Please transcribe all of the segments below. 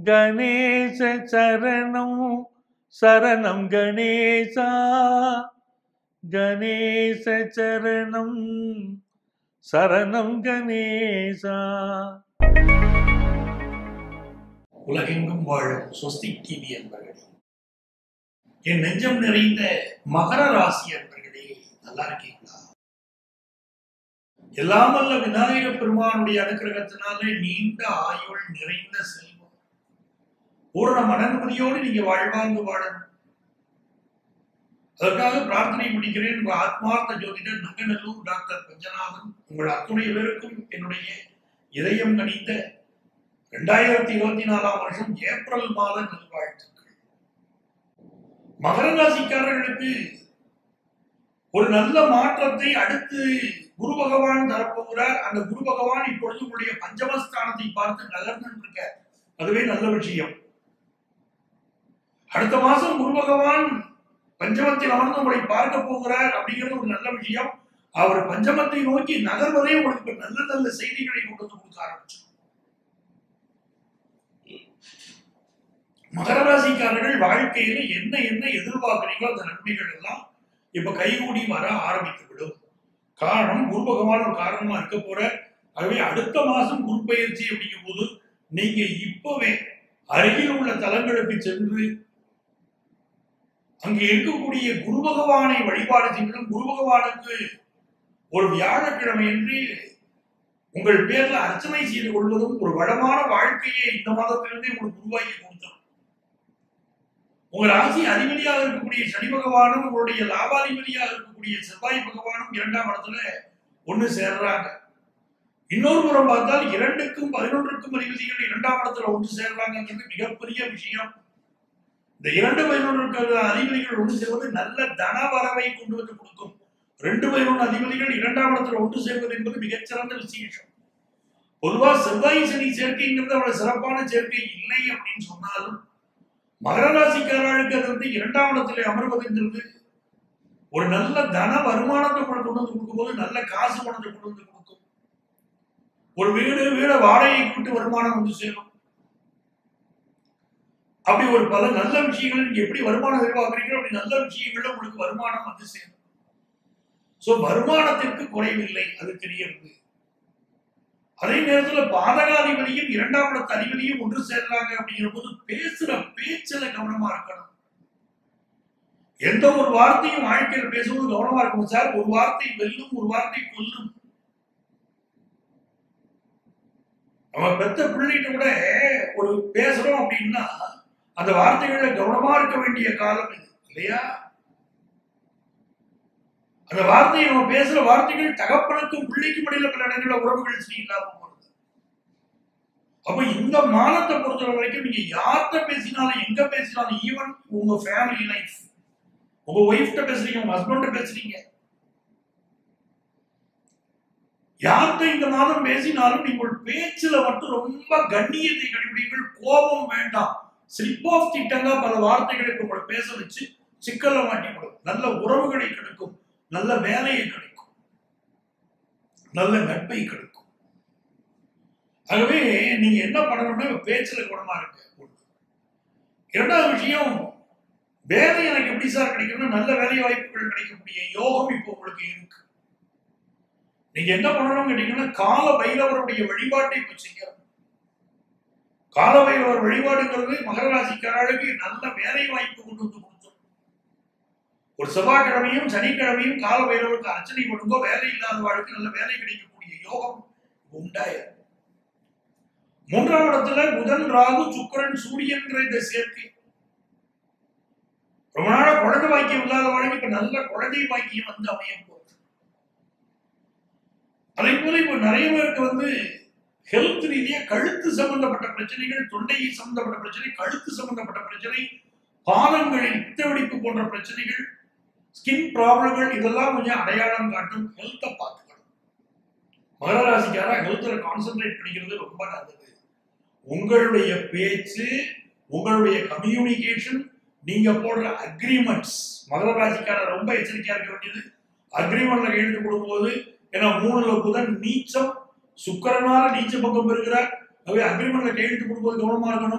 கணேச சரணம் சரணம் கணேசா கணேச சரணம் சரணம் கணேசா உலகெங்கும் வாழும் ஸ்வஸ்திக் டிவி என்பர்களே என் நெஞ்சம் நிறைந்த மகர ராசி என்பர்களே நல்லா இருக்கீங்களா எல்லாம் வல்ல விநாயக பெருமானுடைய அனுக்கிரகத்தினாலே நீண்ட ஆயுள் நிறைந்த செல்வம் பூரண மனநிம்மதியோடு நீங்க வாழ்வாங்கு வாழணும் அதற்காக பிரார்த்தனை முடிக்கிறேன் உங்க ஆத்மார்த்த ஜோதிடர் நங்கநல்லூர் டாக்டர் பஞ்சநாதன் உங்கள் அத்துணை பேருக்கும் என்னுடைய இதயம் கணிந்த ரெண்டாயிரத்தி இருபத்தி நாலாம் வருஷம் ஏப்ரல் மாத நல்வாழ்த்துக்கள் மகர ராசிக்காரர்களுக்கு ஒரு நல்ல மாற்றத்தை அடுத்து குரு பகவான் தரப்போகிறார் அந்த குரு பகவான் இப்பொழுது உங்களுடைய பஞ்சமஸ்தானத்தை பார்த்து நகர்ந்து இருக்க அதுவே நல்ல விஷயம் அடுத்த மாசம் குரு பகவான் பஞ்சமத்தில் அமர்ந்து உங்களை பார்க்க போகிறார் அப்படிங்கிறது ஒரு நல்ல விஷயம் அவர் பஞ்சமத்தை நோக்கி நகர்வதே உங்களுக்கு நல்ல நல்ல செய்திகளை கொண்டு வந்து கொடுக்க ஆரம்பிச்சு மகர ராசிக்காரர்கள் வாழ்க்கையில என்ன என்ன எதிர்பார்க்கிறீங்களோ அந்த நன்மைகள் எல்லாம் இப்ப கைகூடி வர ஆரம்பித்து விடும் காரணம் குரு பகவான் ஒரு காரணமா இருக்க போற ஆகவே அடுத்த மாசம் குரு பயிற்சி அப்படிங்கும் போது நீங்க இப்பவே அருகில் உள்ள தலங்களுக்கு சென்று அங்கே இருக்கக்கூடிய குரு பகவானை வழிபாடு செய்யணும் குரு பகவானுக்கு ஒரு வியாழக்கிழமை என்று உங்கள் பேர்ல அர்ச்சனை செய்து கொள்வதும் ஒரு வளமான வாழ்க்கையை இந்த மாதத்திலிருந்தே உங்களுக்கு உருவாக்கி கொடுத்தோம் உங்க ராசி அதிபதியாக இருக்கக்கூடிய சனி பகவானும் உங்களுடைய லாபாதிபதியாக இருக்கக்கூடிய செவ்வாய் பகவானும் இரண்டாம் இடத்துல ஒண்ணு சேர்றாங்க இன்னொரு புறம் பார்த்தால் இரண்டுக்கும் பதினொன்றுக்கும் அதிபதிகள் இரண்டாம் இடத்துல ஒன்று சேர்றாங்கிறது மிகப்பெரிய விஷயம் இந்த இரண்டு பதினொன்று அதிபதிகள் ஒன்று சேர்வது நல்ல தன வரவை கொண்டு வந்து கொடுக்கும் ரெண்டு பதினொன்று அதிபதிகள் இரண்டாம் இடத்துல ஒன்று சேர்வது என்பது மிகச்சிறந்த விசேஷம் பொதுவா செவ்வாய் சனி சேர்க்கைங்கிறது அவ்வளவு சிறப்பான சேர்க்கை இல்லை அப்படின்னு சொன்னாலும் மகர ராசிக்காரர்களுக்கு அது வந்து இரண்டாம் இடத்துல அமர்வதுங்கிறது ஒரு நல்ல தன வருமானத்தை கொண்டு வந்து கொடுக்கும் போது நல்ல காசு பணத்தை கொண்டு வந்து கொடுக்கும் ஒரு வீடு வீட வாடகைக்கு விட்டு வருமானம் வந்து சேரும் அப்படி ஒரு பல நல்ல விஷயங்கள் நீங்க எப்படி வருமானம் எதிர்பார்க்குறீங்களோ அப்படி நல்ல விஷயங்கள்ல உங்களுக்கு வருமானம் வந்து சேரும் சோ வருமானத்திற்கு குறைவில்லை அது தெரிகிறது அதே நேரத்துல பாதகாதிபதியும் இரண்டாம் இடத்து அதிபதியும் ஒன்று சேர்றாங்க அப்படிங்கிற போது பேசுற பேச்சுல கவனமா இருக்கணும் எந்த ஒரு வார்த்தையும் வாழ்க்கையில பேசும்போது கவனமா இருக்கணும் சார் ஒரு வார்த்தை வெல்லும் ஒரு வார்த்தை கொல்லும் நம்ம பெத்த பிள்ளைகிட்ட கூட ஒரு பேசுறோம் அப்படின்னா அந்த வார்த்தைகள்ல கவனமா இருக்க வேண்டிய காலம் இது இல்லையா அந்த வார்த்தையை நம்ம பேசுற வார்த்தைகள் தகப்பனுக்கும் பிள்ளைக்கும் இடையில பல இடங்கள உறவுகள் சரி இல்லாம போறது அப்ப இந்த மாதத்தை பொறுத்த வரைக்கும் நீங்க யார்கிட்ட பேசினாலும் எங்க பேசினாலும் ஈவன் உங்க ஃபேமிலி லைஃப் உங்க ஒய்ஃப்ட பேசுறீங்க உங்க ஹஸ்பண்ட பேசுறீங்க யார்கிட்ட இந்த மாதம் பேசினாலும் நீங்கள் பேச்சுல மட்டும் ரொம்ப கண்ணியத்தை கடைபிடிங்கள் கோபம் வேண்டாம் ஸ்லிப் ஆஃப் திட்டங்க பல வார்த்தைகளை உங்களை பேச வச்சு சிக்கல்ல மாட்டிவிடும் நல்ல உறவுகளை கிடைக்கும் நல்ல வேலையை கிடைக்கும் நல்ல நட்பை கிடைக்கும் ஆகவே நீங்க என்ன பண்ணணும்னா பேச்சுல குணமா இருக்கு ஒண்ணு. இரண்டாவது விஷயம் வேலை எனக்கு எப்படி சார் கிடைக்கணும் நல்ல வேலை வாய்ப்புகள் கிடைக்கக்கூடிய யோகம் இப்போ உங்களுக்கு இருக்கு நீங்க என்ன பண்ணணும் கேட்டீங்கன்னா கால பைரவருடைய வழிபாட்டை இப்போ செய்யணும் கால பைரவர் வழிபாடுங்கிறது மகர ராசிக்காரர்களுக்கு நல்ல வேலை வாய்ப்பு கொண்டு வந்து கொடுத்துரும் ஒரு செவ்வாய்க்கிழமையும் சனிக்கிழமையும் கால பைரவருக்கு அர்ச்சனை கொடுங்கோ வேலை இல்லாதவாளுக்கு நல்ல வேலை கிடைக்கக்கூடிய யோகம் உண்டாயிரும் மூன்றாம் இடத்துல புதன் ராகு சுக்கிரன் சூரியன்ற இந்த சேர்க்கை ரொம்ப நாளா குழந்தை பாக்கியம் இல்லாதவாளுக்கு இப்ப நல்ல குழந்தை பாக்கியம் வந்து அமைய போகுது அதே போல இப்ப நிறைய பேருக்கு வந்து ஹெல்த் ரீதியா கழுத்து சம்பந்தப்பட்ட பிரச்சனைகள் தொண்டை சம்பந்தப்பட்ட பிரச்சனை கழுத்து சம்பந்தப்பட்ட பிரச்சனை பாதங்களில் பித்த வெடிப்பு போன்ற பிரச்சனைகள் ஸ்கின் ப்ராப்ளங்கள் இதெல்லாம் கொஞ்சம் அடையாளம் காட்டும் ஹெல்த்தை பார்த்துக்கணும் மகர ராசிக்காரா ஹெல்த்ல கான்சென்ட்ரேட் பண்ணிக்கிறது ரொம்ப நல்லது உங்களுடைய பேச்சு உங்களுடைய கம்யூனிகேஷன் நீங்க போடுற அக்ரிமெண்ட்ஸ் மகர ராசிக்காரர் ரொம்ப எச்சரிக்கையா இருக்க வேண்டியது அக்ரிமெண்ட்ல கையெழுத்து கொடுக்கும்போது ஏன்னா மூணுல புதன் நீச்சம் சுக்கரனால நீச்ச பக்கம் பெறுகிறார் ஆகவே அக்ரிமெண்ட்ல கையெழுத்து கொடுக்கும்போது கவனமா இருக்கணும்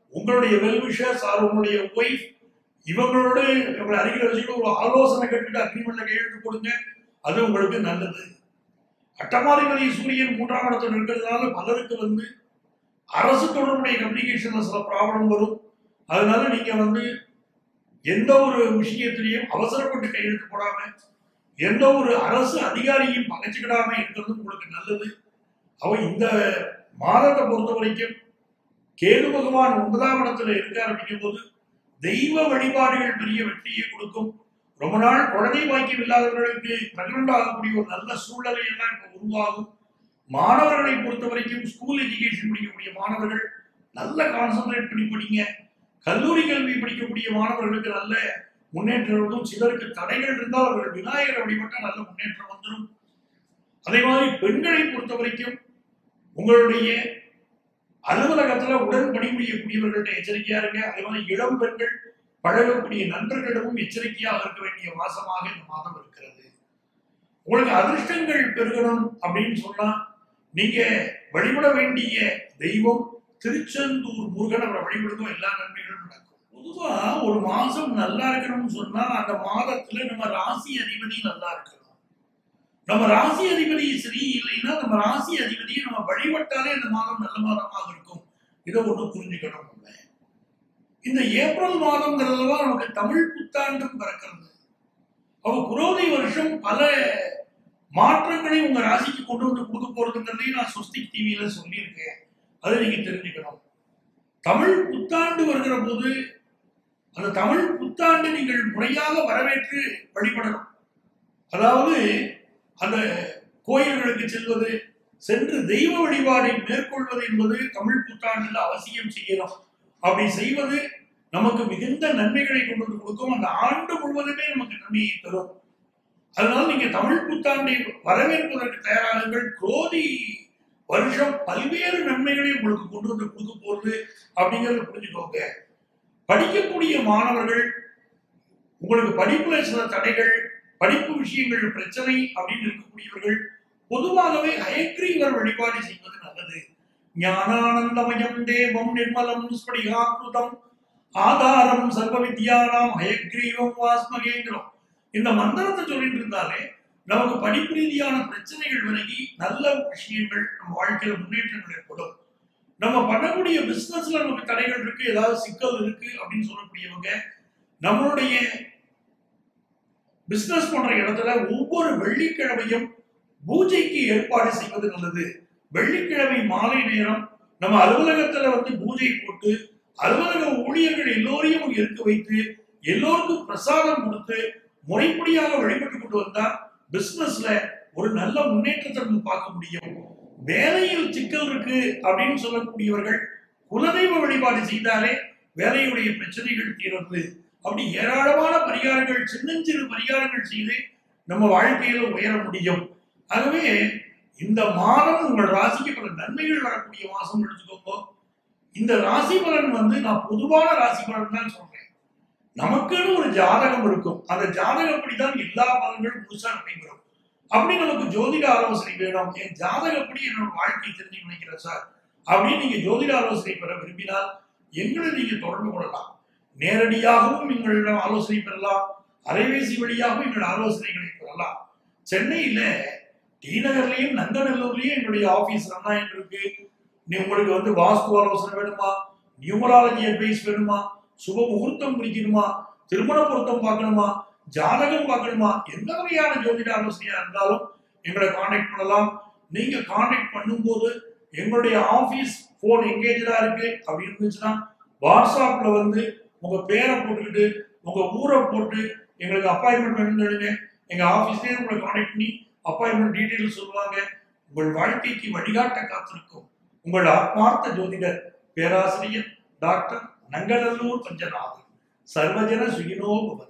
உங்களுடைய வெல்விஷர்ஸ் ஆர் உங்களுடைய ஒய்ஃப் இவங்களோட இவங்களை அருகில் வச்சுட்டு ஒரு ஆலோசனை கேட்டுட்டு அக்ரிமெண்ட்ல கையெழுத்து கொடுங்க அது உங்களுக்கு நல்லது அட்டமாதிபதி சூரியன் மூன்றாம் இடத்துல இருக்கிறதுனால பலருக்கு வந்து அரசு தொடர்புடைய கம்யூனிகேஷன்ல சில ப்ராப்ளம் வரும் அதனால நீங்க வந்து எந்த ஒரு விஷயத்திலையும் அவசரப்பட்டு கையெழுத்து போடாம எந்த ஒரு அரசு அதிகாரியும் பகைச்சுக்கிடாம இருக்கிறது உங்களுக்கு நல்லது அவ இந்த மாதத்தை பொறுத்த வரைக்கும் கேது பகவான் ஒன்பதாம் இடத்துல இருக்கார் அப்படிங்கும் போது தெய்வ வழிபாடுகள் பெரிய வெற்றியை கொடுக்கும் ரொம்ப நாள் குழந்தை பாக்கியம் இல்லாதவர்களுக்கு பிரெக்னென்ட் ஆகக்கூடிய ஒரு நல்ல சூழ்நிலை எல்லாம் இப்ப உருவாகும் மாணவர்களை பொறுத்த வரைக்கும் ஸ்கூல் எஜுகேஷன் படிக்கக்கூடிய மாணவர்கள் நல்ல கான்சென்ட்ரேட் பண்ணி படிங்க கல்லூரி கல்வி படிக்கக்கூடிய மாணவர்களுக்கு நல்ல முன்னேற்றம் இருக்கும் சிலருக்கு தடைகள் இருந்தால் அவர்கள் விநாயகரை வழிபட்டால் நல்ல முன்னேற்றம் வந்துடும் அதே மாதிரி பெண்களை பொறுத்த வரைக்கும் உங்களுடைய அலுவலகத்துல உடன் பணிபுரியக்கூடியவர்கள்ட்ட எச்சரிக்கையா இருங்க அதே மாதிரி இளம் பெண்கள் பழகக்கூடிய நண்பர்களிடமும் எச்சரிக்கையாக இருக்க வேண்டிய மாசமாக இந்த மாதம் இருக்கிறது உங்களுக்கு அதிர்ஷ்டங்கள் பெருகணும் அப்படின்னு சொன்னா நீங்க வழிபட வேண்டிய தெய்வம் திருச்செந்தூர் முருகன் அவரை வழிபடுதும் எல்லா நன்மைகளும் நடக்கும் பொதுவா ஒரு மாசம் நல்லா இருக்கணும்னு சொன்னா அந்த மாதத்துல நம்ம ராசி அதிபதி நல்லா இருக்கணும் நம்ம ராசி அதிபதி சரி இல்லைன்னா நம்ம ராசி அதிபதியை நம்ம வழிபட்டாலே இந்த மாதம் நல்ல மாதமாக இருக்கும் இதை ஒண்ணு புரிஞ்சுக்கணும் நம்ம இந்த ஏப்ரல் மாதங்கிறதுலாம் நமக்கு தமிழ் புத்தாண்டும் பிறக்கிறது அப்ப குரோதி வருஷம் பல மாற்றங்களை உங்க ராசிக்கு கொண்டு வந்து கொடுக்க போறதுங்கிறதையும் நான் சுஸ்திக் டிவியில சொல்லியிருக்கேன் அதை நீங்க தெரிஞ்சுக்கணும் தமிழ் புத்தாண்டு வருகிற போது அந்த தமிழ் புத்தாண்டு நீங்கள் முறையாக வரவேற்று வழிபடணும் அதாவது அந்த கோயில்களுக்கு செல்வது சென்று தெய்வ வழிபாடை மேற்கொள்வது என்பது தமிழ் புத்தாண்டில் அவசியம் செய்யணும் அப்படி செய்வது நமக்கு மிகுந்த நன்மைகளை கொண்டு வந்து கொடுக்கும் அந்த ஆண்டு முழுவதுமே நமக்கு நன்மையை தரும் அதனால நீங்க தமிழ் புத்தாண்டை வரவேற்பதற்கு தயாராகுங்கள் குரோதி வருஷம் பல்வேறு நன்மைகளை உங்களுக்கு கொண்டு வந்து கொடுக்க போறது அப்படிங்கறத புரிஞ்சுக்கோங்க படிக்கக்கூடிய மாணவர்கள் உங்களுக்கு படிப்புல சில தடைகள் படிப்பு விஷயங்கள் பிரச்சனை அப்படின்னு இருக்கக்கூடியவர்கள் பொதுவாகவே ஹயக்ரீவர் வழிபாடு செய்வது நல்லது ஞானானந்தமயம் தேவம் நிர்மலம் ஸ்படிகாக்கிருதம் ஆதாரம் சர்வ வித்யானாம் ஹயக்ரீவம் வாஸ்மகேங்கிறோம் இந்த மந்திரத்தை சொல்லிட்டு இருந்தாலே நமக்கு படிப்பு ரீதியான பிரச்சனைகள் விலகி நல்ல விஷயங்கள் நம்ம வாழ்க்கையில முன்னேற்றங்கள் ஏற்படும் நம்ம பண்ணக்கூடிய பிசினஸ்ல நமக்கு தடைகள் இருக்கு ஏதாவது சிக்கல் இருக்கு அப்படின்னு சொல்லக்கூடியவங்க நம்மளுடைய பிசினஸ் பண்ற இடத்துல ஒவ்வொரு வெள்ளிக்கிழமையும் பூஜைக்கு ஏற்பாடு செய்வது நல்லது வெள்ளிக்கிழமை மாலை நேரம் நம்ம அலுவலகத்துல வந்து பூஜை போட்டு அலுவலக ஊழியர்கள் எல்லோரையும் இருக்க வைத்து எல்லோருக்கும் பிரசாதம் கொடுத்து முறைப்படியாக வழிபட்டு கொண்டு வந்தா பிசினஸ்ல ஒரு நல்ல முன்னேற்றத்தை நம்ம பார்க்க முடியும் வேலையில் சிக்கல் இருக்கு அப்படின்னு சொல்லக்கூடியவர்கள் குலதெய்வ வழிபாடு செய்தாலே வேலையுடைய பிரச்சனைகள் தீர்றது அப்படி ஏராளமான பரிகாரங்கள் சின்னஞ்சிறு பரிகாரங்கள் செய்து நம்ம வாழ்க்கையில உயர முடியும் ஆகவே இந்த மாதம் உங்கள் ராசிக்கு பல நன்மைகள் வரக்கூடிய மாசம் எடுத்துக்கோங்க இந்த ராசி பலன் வந்து நான் பொதுவான ராசி பலன் தான் சொல்றேன் நமக்குன்னு ஒரு ஜாதகம் இருக்கும் அந்த ஜாதகப்படி தான் எல்லா பலன்களும் முழுசா நடைபெறும் அப்படி நமக்கு ஜோதிட ஆலோசனை வேணும் என் ஜாதகப்படி என்னோட வாழ்க்கை தெரிஞ்சு நினைக்கிறேன் சார் அப்படின்னு நீங்க ஜோதிட ஆலோசனை பெற விரும்பினால் எங்களை நீங்க தொடர்பு கொள்ளலாம் நேரடியாகவும் எங்களிடம் ஆலோசனை பெறலாம் அலைபேசி வழியாகவும் எங்கள் ஆலோசனைகளை பெறலாம் சென்னையில டி நகர்லயும் நங்கநல்லூர்லயும் எங்களுடைய ஆபீஸ் ரன் ஆயிட்டு இருக்கு நீ உங்களுக்கு வந்து வாஸ்து ஆலோசனை வேணுமா நியூமராலஜி அட்வைஸ் வேணுமா சுப முகூர்த்தம் குறிக்கணுமா திருமண பொருத்தம் பார்க்கணுமா ஜாதகம் பார்க்கணுமா எந்த வகையான ஜோதிட ஆலோசனையா இருந்தாலும் எங்களை காண்டாக்ட் பண்ணலாம் நீங்க காண்டாக்ட் பண்ணும்போது எங்களுடைய ஆபீஸ் போன் எங்கேஜா இருக்கு அப்படி இருந்துச்சுன்னா வாட்ஸ்அப்ல வந்து உங்க பேரை போட்டுக்கிட்டு உங்க ஊரை போட்டு எங்களுக்கு அப்பாயின்மெண்ட் வேணும்னு எங்க ஆபீஸ்லயே உங்களை காண்டாக்ட் பண்ணி அப்பாயின்மெண்ட் டீட்டெயில் சொல்லுவாங்க உங்கள் வாழ்க்கைக்கு வழிகாட்ட காத்திருக்கும் உங்கள் ஆத்மார்த்த ஜோதிடர் பேராசிரியர் டாக்டர் நங்கநல்லூர் பஞ்சநாதன் சர்வஜன சுயினோ பவன்